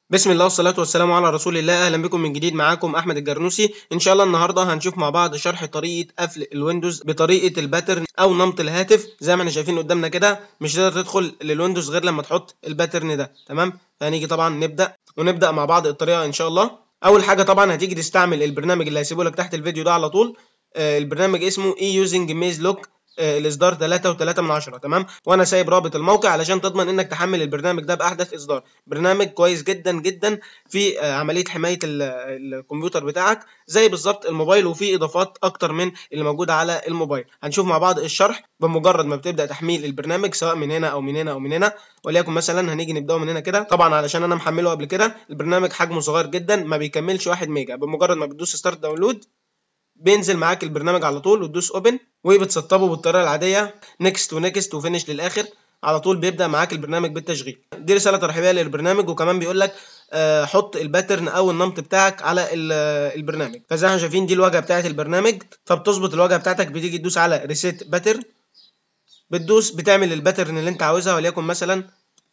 بسم الله والصلاة والسلام على رسول الله أهلا بكم من جديد معاكم أحمد الجرنوسي إن شاء الله النهاردة هنشوف مع بعض شرح طريقة قفل الويندوز بطريقة الباترن أو نمط الهاتف زي ما احنا شايفين قدامنا كده مش تقدر تدخل للويندوز غير لما تحط الباترن ده تمام فهنيجي طبعا نبدأ ونبدأ مع بعض الطريقة إن شاء الله أول حاجة طبعا هتيجي تستعمل البرنامج اللي هسيبه لك تحت الفيديو ده على طول آه البرنامج اسمه اي يوزنج ميز لوك الاصدار 3 و3 من 10 تمام وانا سايب رابط الموقع علشان تضمن انك تحمل البرنامج ده باحدث اصدار برنامج كويس جدا جدا في عمليه حمايه الكمبيوتر بتاعك زي بالظبط الموبايل وفيه اضافات اكتر من اللي موجوده على الموبايل هنشوف مع بعض الشرح بمجرد ما بتبدا تحميل البرنامج سواء من هنا او من هنا او من هنا وليكن مثلا هنيجي نبداه من هنا كده طبعا علشان انا محمله قبل كده البرنامج حجمه صغير جدا ما بيكملش 1 ميجا بمجرد ما بتدوس ستارت داونلود بينزل معاك البرنامج على طول وتدوس اوبن وبتسطبه بالطريقه العاديه نيكست ونيكست وفينش للاخر على طول بيبدا معاك البرنامج بالتشغيل دي رساله ترحيبيه للبرنامج وكمان بيقول لك آه حط الباترن او النمط بتاعك على البرنامج فزي ما شايفين دي الواجهه بتاعه البرنامج فبتظبط الواجهه بتاعتك بتيجي تدوس على ريسيت باترن بتدوس بتعمل الباترن اللي انت عاوزها وليكن مثلا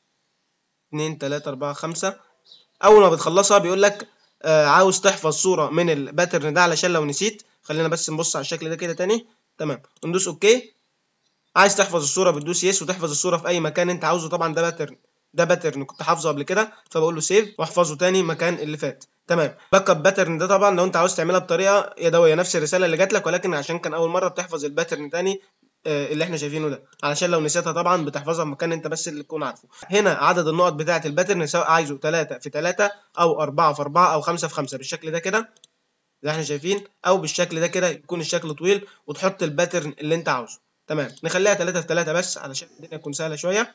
2 3 4 5 اول ما بتخلصها بيقول لك آه عاوز تحفظ صوره من الباترن ده علشان لو نسيت خلينا بس نبص على الشكل ده كده تاني تمام وندوس اوكي عايز تحفظ الصوره بتدوس يس وتحفظ الصوره في اي مكان انت عاوزه طبعا ده باترن ده باترن كنت حافظه قبل كده فبقول له سيف واحفظه تاني مكان اللي فات تمام باك اب باترن ده طبعا لو انت عاوز تعملها بطريقه يدويه نفس الرساله اللي جات لك ولكن عشان كان اول مره بتحفظ الباترن تاني اللي احنا شايفينه ده علشان لو نسيتها طبعا بتحفظها في مكان انت بس اللي تكون عارفه هنا عدد النقط بتاعه الباترن سواء عايزه 3 في 3 او 4 في 4 او 5 في 5 بالشكل ده كده زي احنا شايفين او بالشكل ده كده يكون الشكل طويل وتحط الباترن اللي انت عاوزه تمام نخليها 3 في 3 بس علشان الدنيا تكون سهله شويه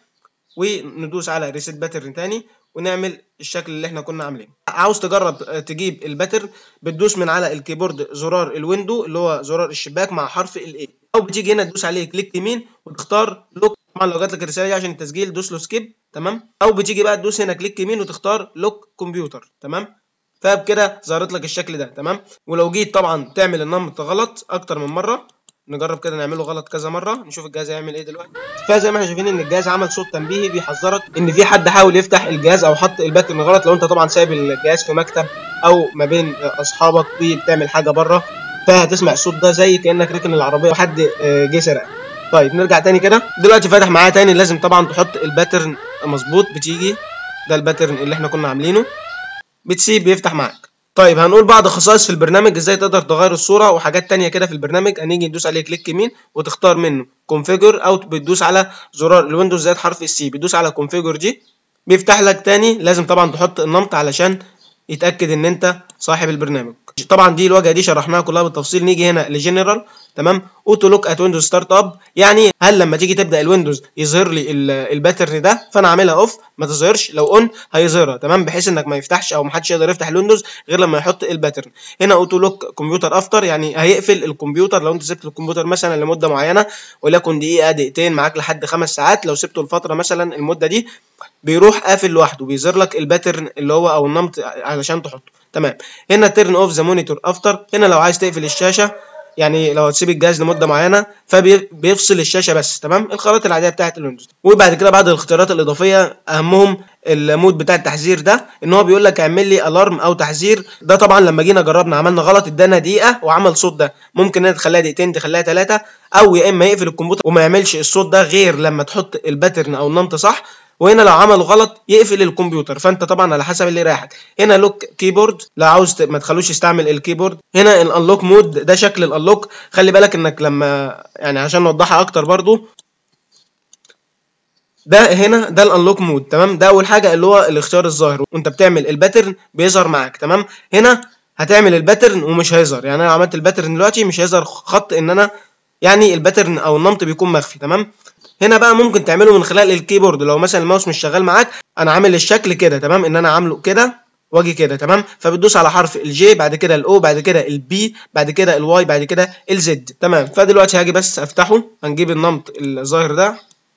وندوس على ريسيت باترن تاني ونعمل الشكل اللي احنا كنا عاملينه عاوز تجرب تجيب الباترن بتدوس من على الكيبورد زرار الويندو اللي هو زرار الشباك مع حرف الاي او بتيجي هنا تدوس عليه كليك يمين وتختار لوك طبعا لو جات لك الرساله دي عشان التسجيل دوس له سكيب تمام او بتيجي بقى تدوس هنا كليك يمين وتختار لوك كمبيوتر تمام فبكده ظهرت لك الشكل ده تمام ولو جيت طبعا تعمل النمط غلط اكتر من مره نجرب كده نعمله غلط كذا مره نشوف الجهاز هيعمل ايه دلوقتي فزي ما احنا شايفين ان الجهاز عمل صوت تنبيهي بيحذرك ان في حد حاول يفتح الجهاز او حط الباترن غلط لو انت طبعا سايب الجهاز في مكتب او ما بين اصحابك وبتعمل حاجه بره فهتسمع الصوت ده زي كانك راكن العربيه وحد جه سرقك طيب نرجع تاني كده دلوقتي فاتح معايا تاني لازم طبعا تحط الباترن مظبوط بتيجي ده الباترن اللي احنا كنا عاملينه بتسيب بيفتح معاك طيب هنقول بعض خصائص في البرنامج ازاي تقدر تغير الصوره وحاجات تانية كده في البرنامج هنيجي ندوس عليه كليك يمين وتختار منه كونفيجر او بتدوس على زرار الويندوز زائد حرف السي بتدوس على كونفيجر دي بيفتح لك تاني لازم طبعا تحط النمط علشان يتاكد ان انت صاحب البرنامج طبعا دي الواجهه دي شرحناها كلها بالتفصيل نيجي هنا لجنرال تمام اوتو لوك ات ويندوز ستارت اب يعني هل لما تيجي تبدا الويندوز يظهر لي الباترن ده فانا عاملها اوف ما تظهرش لو اون هيظهرها تمام بحيث انك ما يفتحش او ما حدش يقدر يفتح الويندوز غير لما يحط الباترن هنا اوتو لوك كمبيوتر افتر يعني هيقفل الكمبيوتر لو انت سبت الكمبيوتر مثلا لمده معينه وليكن دقيقه دقيقتين معاك لحد خمس ساعات لو سبته لفتره مثلا المده دي بيروح قافل لوحده بيظهر لك الباترن اللي هو او النمط علشان تحطه تمام هنا تيرن اوف ذا مونيتور افتر هنا لو عايز تقفل الشاشه يعني لو هتسيب الجهاز لمده معينه فبيفصل الشاشه بس تمام الخرائط العاديه بتاعه الويندوز وبعد كده بعد الاختيارات الاضافيه اهمهم المود بتاع التحذير ده ان هو بيقول لك اعمل لي الارم او تحذير ده طبعا لما جينا جربنا عملنا غلط ادانا دقيقه وعمل صوت ده ممكن انت تخليها دقيقتين تخليها ثلاثه او يا اما يقفل الكمبيوتر وما يعملش الصوت ده غير لما تحط الباترن او النمط صح وهنا لو عملوا غلط يقفل الكمبيوتر فانت طبعا على حسب اللي يريحك هنا لوك كيبورد لو عاوز ما تخلوش يستعمل الكيبورد هنا الانلوك مود ده شكل الانلوك خلي بالك انك لما يعني عشان نوضحها اكتر برضو ده هنا ده الانلوك مود تمام ده اول حاجه اللي هو الاختيار الظاهر وانت بتعمل الباترن بيظهر معاك تمام هنا هتعمل الباترن ومش هيظهر يعني انا عملت الباترن دلوقتي مش هيظهر خط ان انا يعني الباترن او النمط بيكون مخفي تمام هنا بقى ممكن تعمله من خلال الكيبورد لو مثلا الماوس مش شغال معاك انا عامل الشكل كده تمام ان انا عامله كده واجي كده تمام فبتدوس على حرف الجي بعد كده الاو بعد كده البي بعد كده الواي بعد كده الزد تمام فدلوقتي هاجي بس افتحه هنجيب النمط الظاهر ده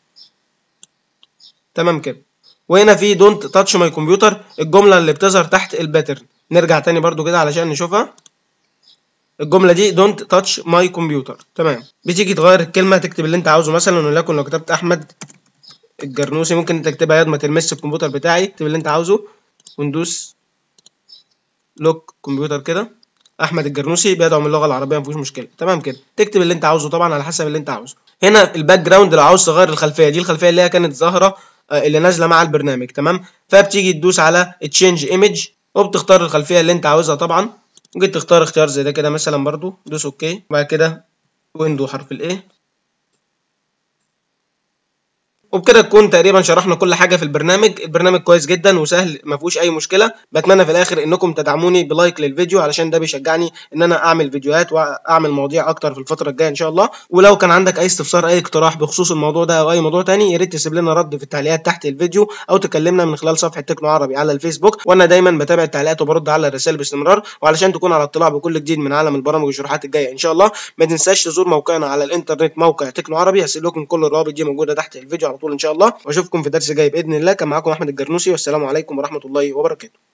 تمام كده وهنا في دونت تاتش ماي كمبيوتر الجمله اللي بتظهر تحت الباترن نرجع تاني برضو كده علشان نشوفها الجمله دي دونت تاتش ماي كمبيوتر تمام بتيجي تغير الكلمه تكتب اللي انت عاوزه مثلا وليكن لو كتبت احمد الجرنوسي ممكن تكتبها يد ما تلمس الكمبيوتر بتاعي اكتب اللي انت عاوزه وندوس لوك كمبيوتر كده احمد الجرنوسي بيدعم اللغه العربيه مفيش مشكله تمام كده تكتب اللي انت عاوزه طبعا على حسب اللي انت عاوزه هنا الباك جراوند لو عاوز تغير الخلفيه دي الخلفيه اللي هي كانت ظاهره اللي نازله مع البرنامج تمام فبتيجي تدوس على تشينج ايمج وبتختار الخلفيه اللي انت عاوزها طبعا ممكن تختار اختيار زي ده كده مثلا برضو دوس اوكي وبعد كده ويندو حرف الايه وبكده تكون تقريبا شرحنا كل حاجه في البرنامج البرنامج كويس جدا وسهل ما فيهوش اي مشكله بتمنى في الاخر انكم تدعموني بلايك للفيديو علشان ده بيشجعني ان انا اعمل فيديوهات واعمل مواضيع اكتر في الفتره الجايه ان شاء الله ولو كان عندك اي استفسار اي اقتراح بخصوص الموضوع ده او اي موضوع تاني يا ريت تسيب لنا رد في التعليقات تحت الفيديو او تكلمنا من خلال صفحه تكنو عربي على الفيسبوك وانا دايما بتابع التعليقات وبرد على الرسائل باستمرار وعلشان تكون على اطلاع بكل جديد من عالم البرامج والشروحات الجايه ان شاء الله ما تنساش تزور موقعنا على الانترنت موقع تكنو عربي هسيب لكم كل الروابط دي موجوده تحت الفيديو على طول ان شاء الله واشوفكم في درس جاي باذن الله كان معاكم احمد الجرنوسي والسلام عليكم ورحمه الله وبركاته